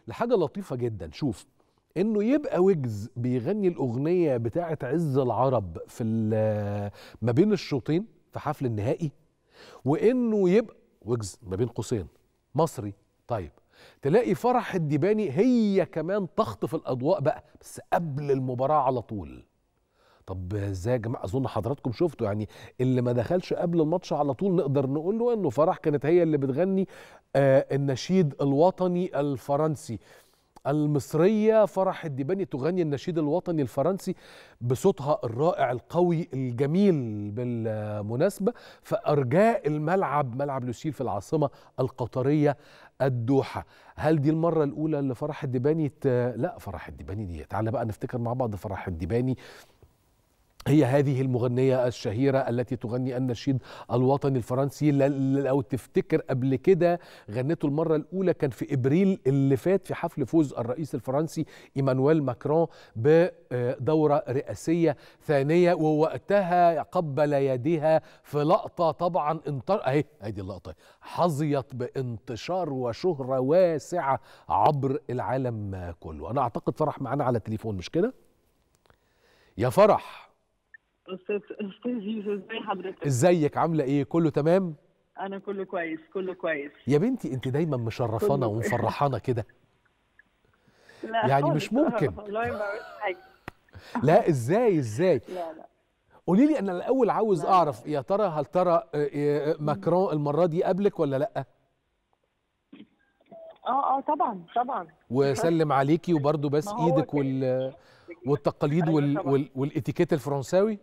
لحاجه لطيفه جدا شوف انه يبقى ويجز بيغني الاغنيه بتاعه عز العرب في ال- ما بين الشوطين في حفل النهائي وانه يبقى ويجز ما بين قوسين مصري طيب تلاقي فرح الديباني هي كمان تخطف الاضواء بقى بس قبل المباراه على طول طب ازاي يا جماعه اظن حضراتكم شفتوا يعني اللي ما دخلش قبل الماتش على طول نقدر نقول له انه فرح كانت هي اللي بتغني آه النشيد الوطني الفرنسي المصرية فرح الديباني تغني النشيد الوطني الفرنسي بصوتها الرائع القوي الجميل بالمناسبة في أرجاء الملعب ملعب لوسيل في العاصمة القطرية الدوحة هل دي المرة الأولى اللي فرح الديباني ت... لا فرح الديباني دي تعالى بقى نفتكر مع بعض فرح الديباني هي هذه المغنية الشهيرة التي تغني النشيد الوطني الفرنسي ل- لو تفتكر قبل كده غنته المرة الأولى كان في إبريل اللي فات في حفل فوز الرئيس الفرنسي إيمانويل ماكرون بدورة رئاسية ثانية ووقتها قبل يديها في لقطة طبعا انطر أهي هذه اللقطة حظيت بانتشار وشهرة واسعة عبر العالم كله أنا أعتقد فرح معانا على التليفون مش كده؟ يا فرح استاذ استاذ يوسف ازي حضرتك ازيك عامله ايه كله تمام انا كله كويس كله كويس يا بنتي انت دايما مشرفانا كله. ومفرحانا كده لا يعني خالص. مش ممكن. والله ما بعملش حاجه لا ازاي ازاي لا لا قولي لي انا الاول عاوز لا. اعرف يا ترى هل ترى آه، آه، ماكرون المره دي قبلك ولا لا اه اه طبعا طبعا وسلم عليكي وبرضه بس ما هو ايدك كان- وال والتقاليد أيوة وال طبعا. وال والاتيكيت الفرنساوي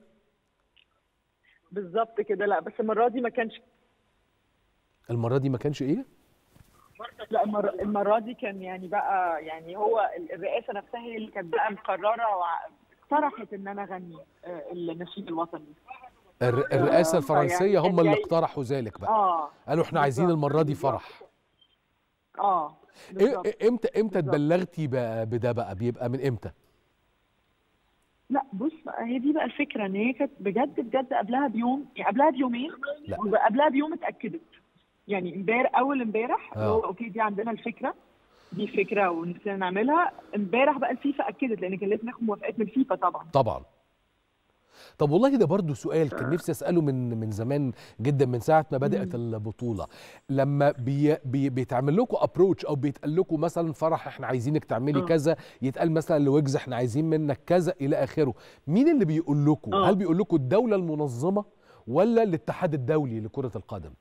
بالظبط كده لا بس المره دي ما كانش المره دي ما كانش ايه لا المره, المرة دي كان يعني بقى يعني هو ال- الرئاسه نفسها هي اللي كانت بقى مقرره واقترحت ان انا اغني آه، النشيد الوطني الر- الرئاسه فيعني الفرنسيه هم كان اللي جاي- اقترحوا ذلك بقى اه قالوا احنا عايزين بالظبط، المره دي بالظبط. فرح اه إيه- بالظبط إيه- امتى امتى بالظبط. اتبلغتي بقى بده بقى بيبقى من امتى لا بص هي دي بقى الفكره ان هي كانت بجد بجد قبلها بيوم يعني قبلها بيومين لا. وقبلها بيوم اتاكدت يعني امبارح اول امبارح اللي هو آه. اوكي دي عندنا الفكره دي فكره ونفسنا نعملها امبارح بقى الفيفا اكدت لان كان لازم ناخد موافقات من الفيفا طبعا طبعا طب والله ده برضو سؤال كان نفسي اساله من من زمان جدا من ساعه ما بدات البطوله لما بي بي بيتعمل لكم ابروتش او بيتقال لكم مثلا فرح احنا عايزينك تعملي آه. كذا يتقال مثلا لويجز احنا عايزين منك كذا الى اخره مين اللي بيقول لكم آه. هل بيقول لكم الدوله المنظمه ولا الاتحاد الدولي لكره القدم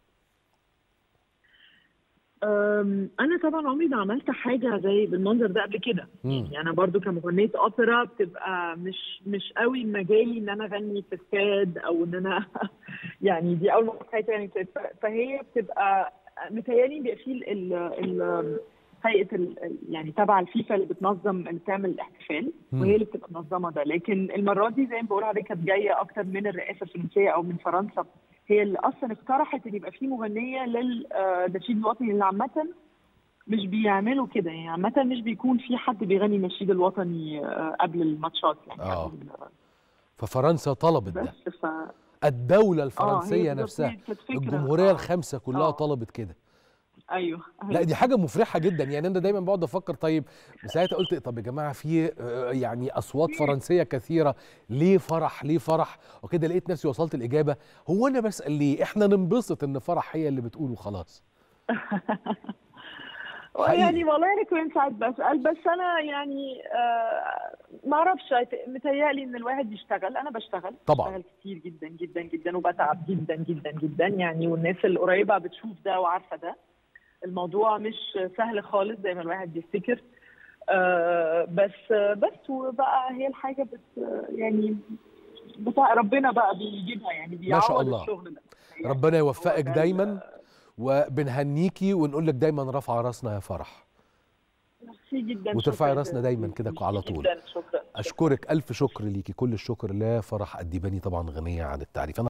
أم، انا طبعا عمري ما عملت حاجه زي بالمنظر ده قبل كده مم. يعني انا برضو كمغنيه اوبرا بتبقى مش مش قوي مجالي ان انا اغني في استاد او ان انا يعني دي اول مره في حياتي يعني ف- فهي بتبقى متهيألي بيبقى في ال- ال- ال- هيئه ال- ال- يعني تبع الفيفا اللي بتنظم اللي بتعمل الاحتفال مم. وهي اللي بتبقى منظمه ده لكن المره دي زي ما بقول عليك كانت جايه اكتر من الرئاسه الفرنسيه او من فرنسا هي اللي اصلا اقترحت ان يبقى في مغنيه للنشيد الوطني اللي عامه مش بيعملوا كده يعني عامة مش بيكون في حد بيغني النشيد الوطني آه، قبل الماتشات يعني آه. قبل ال- ففرنسا طلبت ده بس ف الدوله اه الفرنسيه هي بالظبط نفسها هي كانت فكرة. الجمهوريه آه. الخامسه كلها آه. طلبت كده ايوه لا دي حاجه مفرحه جدا يعني انا دايما بقعد افكر طيب ساعتها قلت طب يا جماعه في آه، يعني اصوات فرنسيه كثيره ليه فرح ليه فرح وكده لقيت نفسي وصلت الاجابه هو انا بسال ليه احنا ننبسط ان فرح هي اللي بتقول وخلاص حقيقي. يعني والله انا كمان ساعات بسال بس انا يعني آه ما اعرفش متهيألي ان الواحد يشتغل انا بشتغل طبعاً. بشتغل كتير جدا جدا جدا وبتعب جدا جدا جدا يعني والناس القريبه بتشوف ده وعارفه ده الموضوع مش سهل خالص زي ما الواحد بيفتكر آه بس بس وبقى هي الحاجه بت يعني بتاع ربنا بقى بيجيبها يعني بيعوض شاء الله. الشغل ده يعني ربنا هو يوفقك ده ال- دايما وبنهنيكي ونقول لك دايما رافعه راسنا يا فرح ميرسي جدا وترفعي شكراً راسنا دايما كده ميرسي على طول. جدا شكرا اشكرك الف شكر ليكي كل الشكر لفرح الديباني طبعا غنيه عن التعريف أنا